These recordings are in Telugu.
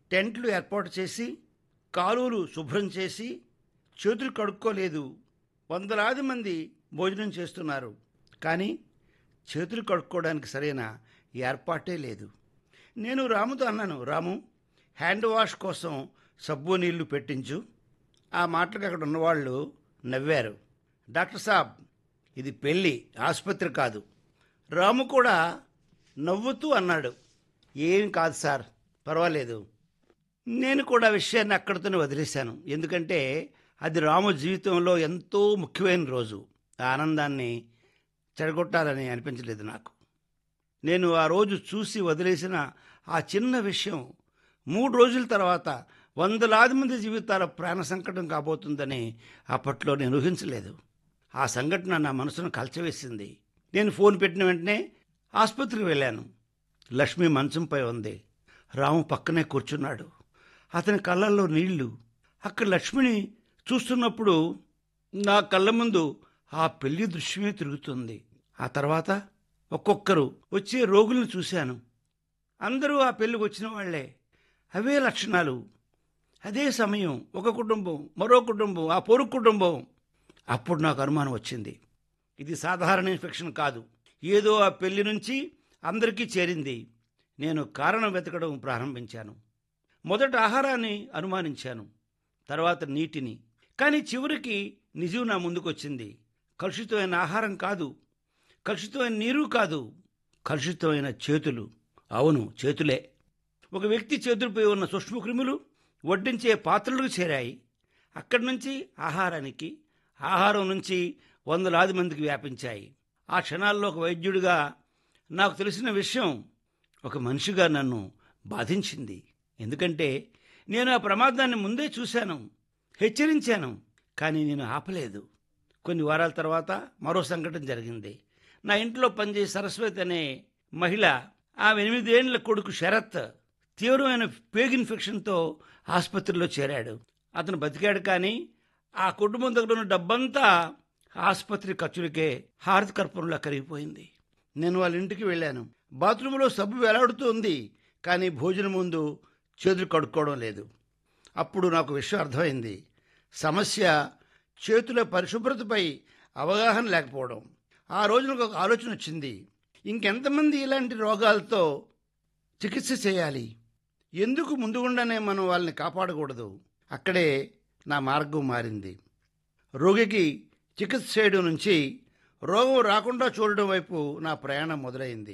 టెంట్లు ఏర్పాటు చేసి కాలువలు శుభ్రం చేసి చేతులు కడుక్కోలేదు వందలాది మంది భోజనం చేస్తున్నారు కానీ చేతులు కడుక్కోవడానికి సరైన ఏర్పాటే లేదు నేను రాముతో అన్నాను రాము హ్యాండ్ వాష్ కోసం సబ్బు నీళ్లు పెట్టించు ఆ మాటలకు అక్కడ ఉన్నవాళ్ళు నవ్వారు డాక్టర్ సాబ్ ఇది పెళ్ళి ఆసుపత్రి కాదు రాము కూడా నవ్వుతూ అన్నాడు ఏం కాదు సార్ పర్వాలేదు నేను కూడా విషయాన్ని అక్కడితోనే వదిలేశాను ఎందుకంటే అది రాము జీవితంలో ఎంతో ముఖ్యమైన రోజు ఆ ఆనందాన్ని చెడగొట్టాలని అనిపించలేదు నాకు నేను ఆ రోజు చూసి వదిలేసిన ఆ చిన్న విషయం మూడు రోజుల తర్వాత వందలాది మంది జీవితాల ప్రాణ సంకటం కాబోతుందని అప్పట్లో నేను ఊహించలేదు ఆ సంఘటన నా మనసును కలచవేసింది నేను ఫోన్ పెట్టిన వెంటనే ఆసుపత్రికి వెళ్ళాను లక్ష్మి మంచంపై ఉంది రాము పక్కనే కూర్చున్నాడు అతని కళ్ళల్లో నీళ్లు అక్కడ లక్ష్మిని చూస్తున్నప్పుడు నా కళ్ళ ముందు ఆ పెళ్లి దృశ్యమే తిరుగుతుంది ఆ తర్వాత ఒక్కొక్కరు వచ్చే రోగులను చూశాను అందరూ ఆ పెళ్లికి వచ్చిన వాళ్లే అవే లక్షణాలు అదే సమయం ఒక కుటుంబం మరో కుటుంబం ఆ పొరుగు కుటుంబం అప్పుడు నాకు అనుమానం వచ్చింది ఇది సాధారణ ఇన్ఫెక్షన్ కాదు ఏదో ఆ పెళ్లి నుంచి అందరికీ చేరింది నేను కారణం వెతకడం ప్రారంభించాను మొదట ఆహారాన్ని అనుమానించాను తర్వాత నీటిని కానీ చివరికి నిజం నా ముందుకొచ్చింది కలుషితమైన ఆహారం కాదు కలుషితమైన నీరు కాదు కలుషితమైన చేతులు అవును చేతులే ఒక వ్యక్తి చేతులపై ఉన్న సూక్ష్మక్రిములు వడ్డించే పాత్రలకు చేరాయి అక్కడి నుంచి ఆహారానికి ఆహారం నుంచి వందలాది మందికి వ్యాపించాయి ఆ క్షణాల్లో ఒక వైద్యుడిగా నాకు తెలిసిన విషయం ఒక మనిషిగా నన్ను బాధించింది ఎందుకంటే నేను ఆ ప్రమాదాన్ని ముందే చూశాను హెచ్చరించాను కానీ నేను ఆపలేదు కొన్ని వారాల తర్వాత మరో సంఘటన జరిగింది నా ఇంట్లో పనిచేసే సరస్వతి అనే మహిళ ఆమె ఎనిమిదేళ్ల కొడుకు శరత్ తీవ్రమైన పేగ్ ఇన్ఫెక్షన్తో ఆసుపత్రిలో చేరాడు అతను బతికాడు కానీ ఆ కుటుంబం దగ్గర ఉన్న డబ్బంతా ఆసుపత్రి ఖర్చులకే హారతి కర్పూరంలా కరిగిపోయింది నేను వాళ్ళ ఇంటికి వెళ్ళాను బాత్రూంలో సబ్బు వేలాడుతూ ఉంది కానీ భోజనం ముందు చేతులు కడుక్కోవడం లేదు అప్పుడు నాకు విషయం అర్థమైంది సమస్య చేతుల పరిశుభ్రతపై అవగాహన లేకపోవడం ఆ రోజు నాకు ఒక ఆలోచన వచ్చింది ఇంకెంతమంది ఇలాంటి రోగాలతో చికిత్స చేయాలి ఎందుకు ముందుగుండానే మనం వాళ్ళని కాపాడకూడదు అక్కడే నా మార్గం మారింది రోగికి చికిత్స చేయడం నుంచి రోగం రాకుండా చూడడం వైపు నా ప్రయాణం మొదలైంది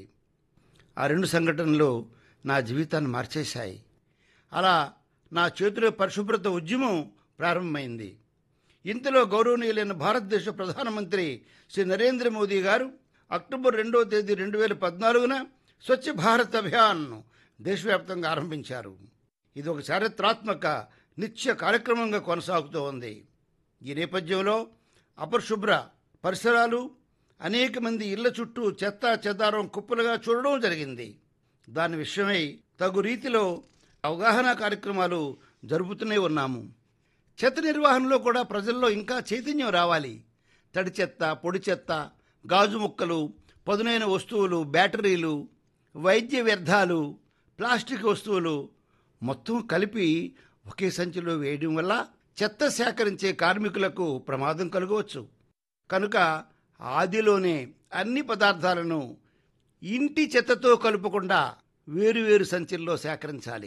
ఆ రెండు సంఘటనలు నా జీవితాన్ని మార్చేశాయి అలా నా చేతుల పరిశుభ్రత ఉద్యమం ప్రారంభమైంది ఇంతలో గౌరవనీయులైన భారతదేశ ప్రధానమంత్రి శ్రీ నరేంద్ర మోదీ గారు అక్టోబర్ రెండవ తేదీ రెండు వేల పద్నాలుగున స్వచ్ఛ భారత్ అభియాన్ను దేశవ్యాప్తంగా ఆరంభించారు ఇది ఒక చారిత్రాత్మక నిత్య కార్యక్రమంగా కొనసాగుతూ ఉంది ఈ నేపథ్యంలో అపరిశుభ్ర పరిసరాలు అనేక మంది ఇళ్ల చుట్టూ చెత్త చెదారం కుప్పలుగా చూడడం జరిగింది దాని విషయమై తగు రీతిలో అవగాహన కార్యక్రమాలు జరుపుతూనే ఉన్నాము చెత్త నిర్వహణలో కూడా ప్రజల్లో ఇంకా చైతన్యం రావాలి తడి చెత్త పొడి చెత్త గాజు ముక్కలు పదునైన వస్తువులు బ్యాటరీలు వైద్య వ్యర్థాలు ప్లాస్టిక్ వస్తువులు మొత్తం కలిపి ఒకే సంచిలో వేయడం వల్ల చెత్త సేకరించే కార్మికులకు ప్రమాదం కలగవచ్చు కనుక ఆదిలోనే అన్ని పదార్థాలను ఇంటి చెత్తతో కలుపకుండా వేరువేరు సంచుల్లో సేకరించాలి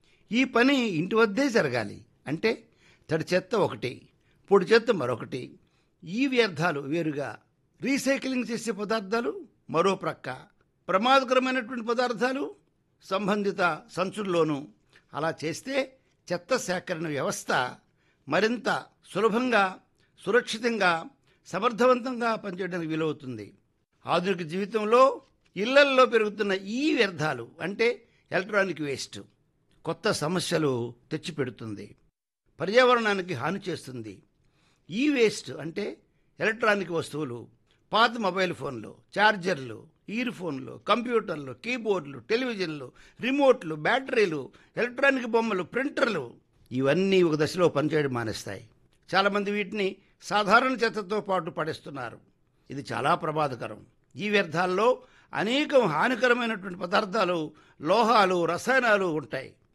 ఈ పని ఇంటి వద్దే జరగాలి అంటే తడి చెత్త ఒకటి పొడి చెత్త మరొకటి ఈ వ్యర్థాలు వేరుగా రీసైక్లింగ్ చేసే పదార్థాలు మరో ప్రక్క ప్రమాదకరమైనటువంటి పదార్థాలు సంబంధిత సంచుల్లోనూ అలా చేస్తే చెత్త సేకరణ వ్యవస్థ మరింత సులభంగా సురక్షితంగా సమర్థవంతంగా పనిచేయడానికి వీలవుతుంది ఆధునిక జీవితంలో ఇళ్లల్లో పెరుగుతున్న ఈ వ్యర్థాలు అంటే ఎలక్ట్రానిక్ వేస్ట్ కొత్త సమస్యలు తెచ్చిపెడుతుంది పర్యావరణానికి హాని చేస్తుంది ఈ వేస్ట్ అంటే ఎలక్ట్రానిక్ వస్తువులు పాత మొబైల్ ఫోన్లు ఛార్జర్లు ఇయర్ ఫోన్లు కంప్యూటర్లు కీబోర్డులు టెలివిజన్లు రిమోట్లు బ్యాటరీలు ఎలక్ట్రానిక్ బొమ్మలు ప్రింటర్లు ఇవన్నీ ఒక దశలో పనిచేయడం మానేస్తాయి చాలామంది వీటిని సాధారణ చెత్తతో పాటు పడేస్తున్నారు ఇది చాలా ప్రమాదకరం ఈ వ్యర్థాల్లో అనేక హానికరమైనటువంటి పదార్థాలు లోహాలు రసాయనాలు ఉంటాయి